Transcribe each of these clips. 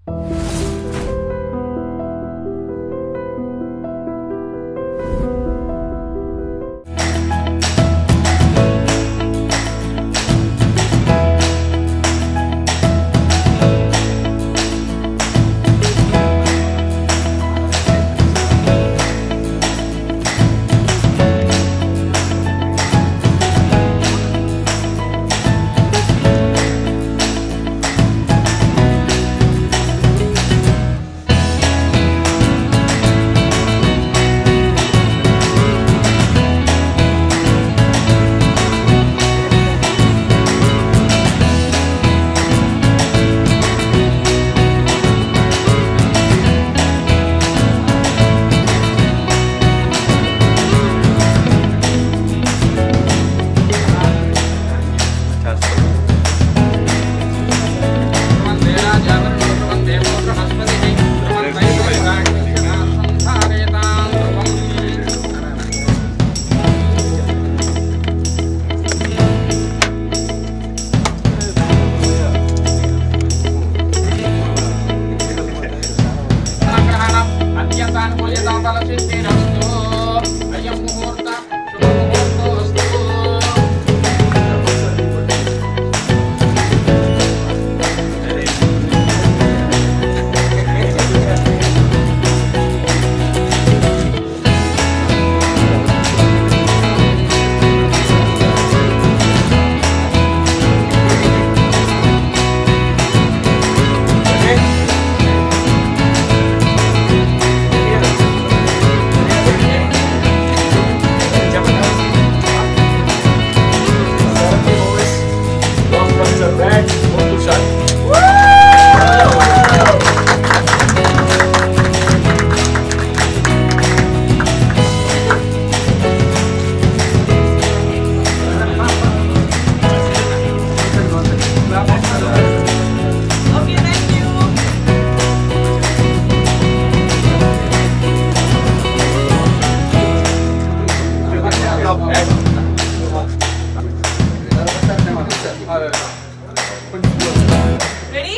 అయం ముహూర్త శుభముహూర్తోస్తు Ready?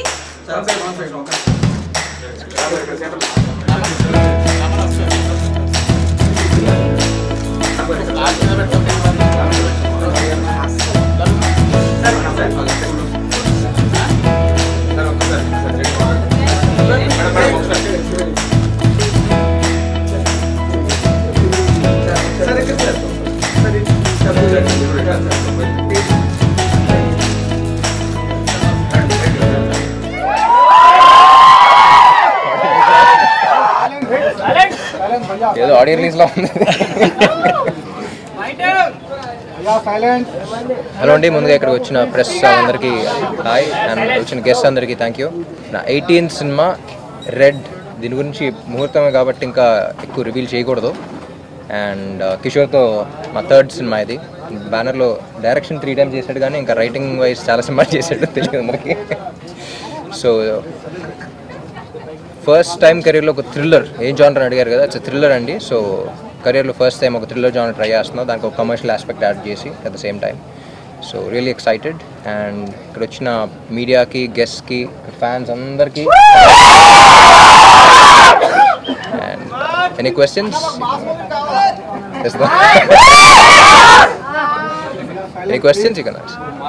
ఏదో ఆడియో రిలీజ్ లో ఉంది హలో అండి ముందుగా ఇక్కడికి వచ్చిన ప్రెస్ అందరికీ హాయ్ అండ్ వచ్చిన గెస్ట్ అందరికీ థ్యాంక్ యూ నా ఎయిటీన్ సినిమా రెడ్ దీని గురించి ముహూర్తమే కాబట్టి ఇంకా ఎక్కువ రివీల్ చేయకూడదు అండ్ కిషోర్తో మా థర్డ్ సినిమా ఇది బ్యానర్లో డైరెక్షన్ త్రీ టైమ్స్ చేశాడు కానీ ఇంకా రైటింగ్ వైజ్ చాలా సినిమాలు చేశాడు తెలియదు మనకి సో ఫస్ట్ టైం కెరీర్లో ఒక థ్రిల్లర్ ఏం జానర్ అని అడిగారు కదా ఇట్స్ థ్రిల్లర్ అండి సో కెరీర్లో ఫస్ట్ టైం ఒక థ్రిల్లర్ జానర్ ట్రై చేస్తున్నాం దానికి ఒక కమర్షియల్ ఆస్పెక్ట్ యాడ్ చేసి at the same time so really excited and ఇక్కడ వచ్చిన మీడియాకి గెస్ట్కి ఫ్యాన్స్ అందరికీ and any questions any questions ఇక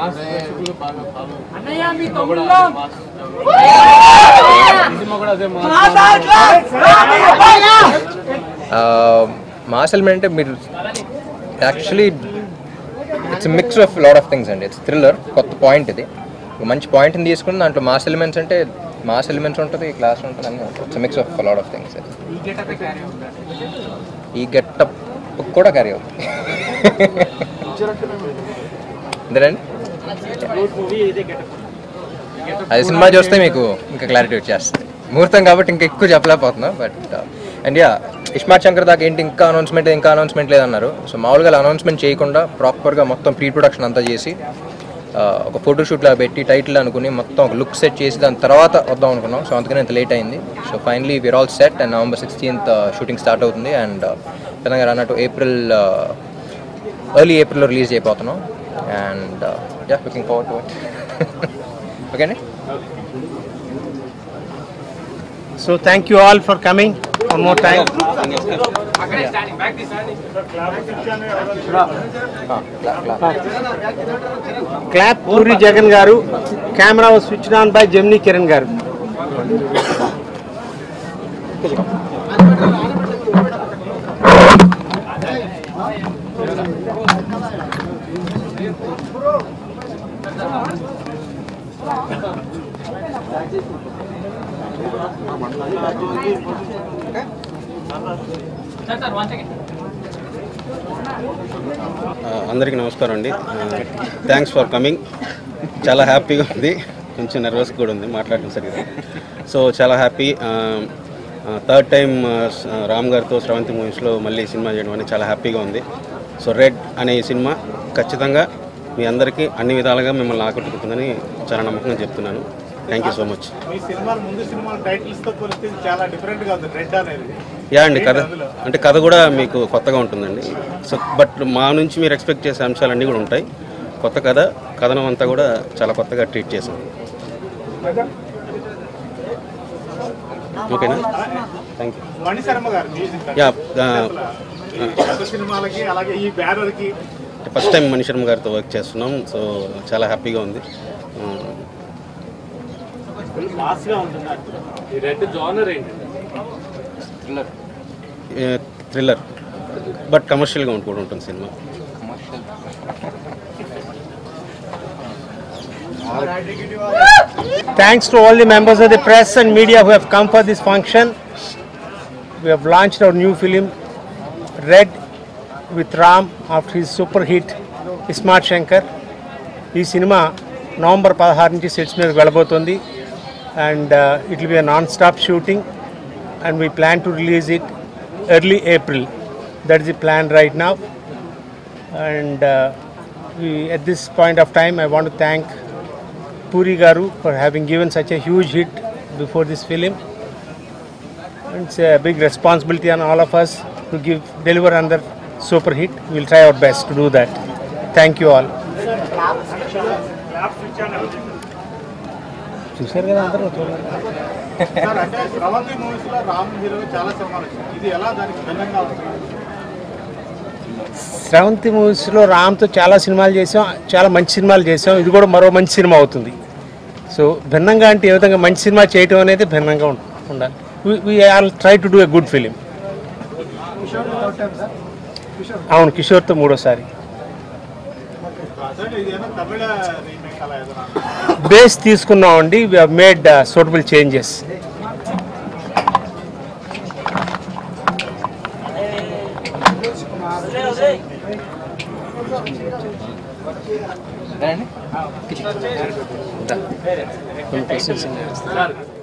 మాస్ ఎలిమెంట్ అంటే మీరు actually it's mix of lot of things అండి ఇట్స్ థ్రిల్లర్ కొత్త పాయింట్ ఇది ఒక మంచి పాయింట్ని తీసుకుని దాంట్లో మాస్ ఎలిమెంట్స్ అంటే మాస్ ఎలిమెంట్స్ ఉంటుంది క్లాస్ ఉంటుంది అన్నీ ఉంటుంది it's mix of lot of things ఈ గెటప్ కూడా క్యారీ అవుతుంది అంతేనండి అది సినిమా చూస్తే మీకు ఇంకా క్లారిటీ వచ్చేస్తుంది ముహూర్తం కాబట్టి ఇంకా ఎక్కువ చెప్పలేకపోతున్నా but and yeah iSmart Shankar దాకా ఏంటి ఇంకా అనౌన్స్మెంట్ ఇంకా అనౌన్స్మెంట్ లేదన్నారు సో మామూలుగా అనౌన్స్మెంట్ చేయకుండా ప్రాపర్గా మొత్తం ప్రీ ప్రొడక్షన్ అంతా చేసి ఆ, ఒక ఫోటోషూట్లా పెట్టి టైటిల్ అనుకుని మొత్తం ఒక లుక్ సెట్ చేసి దాని తర్వాత వద్దాం అనుకున్నాం సో అందుకని ఇంత లేట్ అయింది so finally we're all set and November sixteenth shooting start అవుతుంది అండ్ విధంగా అన్నట్టు ఏప్రిల్ ఎర్లీ ఏప్రిల్లో రిలీజ్ అయిపోతున్నాం and yeah looking forward to it okay అండి So thank you all for coming one more time. Clap Puri Jagan garu. Camera was switched on by Gemini Kiran garu. ఆ, అందరికీ నమస్కారం అండి thanks for coming చాలా హ్యాపీగా ఉంది కొంచెం nervous కూడా ఉంది మాట్లాడడం సరిగ్గా సో చాలా హ్యాపీ థర్డ్ టైం రామ్ గారితో స్రవంతి మూవీస్లో మళ్ళీ సినిమా చేయడం అనేది చాలా హ్యాపీగా ఉంది సో రెడ్ అనే ఈ సినిమా ఖచ్చితంగా మీ అందరికీ అన్ని విధాలుగా మిమ్మల్ని ఆకట్టుకుంటుందని చాలా నమ్మకంగా చెప్తున్నాను థ్యాంక్ యూ సో మచ్ మీ సినిమాలు ముందు సినిమా టైటిల్స్ తో పోలిస్తే ఇది చాలా డిఫరెంట్ గా ఉంది రెడ్ అనేది యా అండి కథ అంటే కథ కూడా మీకు కొత్తగా ఉంటుందండి సో బట్ మా నుంచి మీరు ఎక్స్పెక్ట్ చేసే అంశాలన్నీ కూడా ఉంటాయి కొత్త కథ కథనం అంతా కూడా చాలా కొత్తగా ట్రీట్ చేసాం ఓకేనా థ్యాంక్ యూ మణి శర్మ గారు మ్యూజిక్ యా గత సినిమాలకి అలాగే ఈ బ్యానర్ కి ఫస్ట్ టైం మణిశర్మ గారితో వర్క్ చేస్తున్నాం సో చాలా హ్యాపీగా ఉంది మాస్ గా ఉంటుంది థ్రిల్లర్ బట్ కమర్షియల్గా కూడా ఉంటుంది cinema Thanks to all the members of the press and media who have come for this function. We have launched our new film, Red, with Ram after his super hit Smart Shankar. ఈ cinema November పదహారు నుంచి sets మీద వెళ్ళబోతుంది and it will be non stop shooting and we plan to release it early April that is the plan right now and at this point of time I want to thank Puri Garu for having given such a huge hit before this film. And It's a big responsibility on all of us to give deliver another super hit. We'll try our best to do that. Thank you all. చూసారు కదా అందరూ sir అంటే స్రవంతి movies లో Ram hero చాలా సినిమాలు వచ్చాయి ఇది ఎలా దానికి భిన్నంగా ఉంది శ్రవంతి మూవీస్లో రామ్తో చాలా సినిమాలు చేసాం చాలా మంచి సినిమాలు చేసాం ఇది కూడా మరో మంచి సినిమా అవుతుంది సో భిన్నంగా అంటే ఏ విధంగా మంచి సినిమా చేయటం అనేది భిన్నంగా ఉం- ఉండాలి we all try to do a good film అవును కిషోర్తో మూడోసారి అసలు ఇది ఏదో తమిళ రీమేక్ అలా ఏదైనా బేస్ తీసుకున్నామండి వీ మేడ్ సూటబుల్ చేంజెస్ రండి.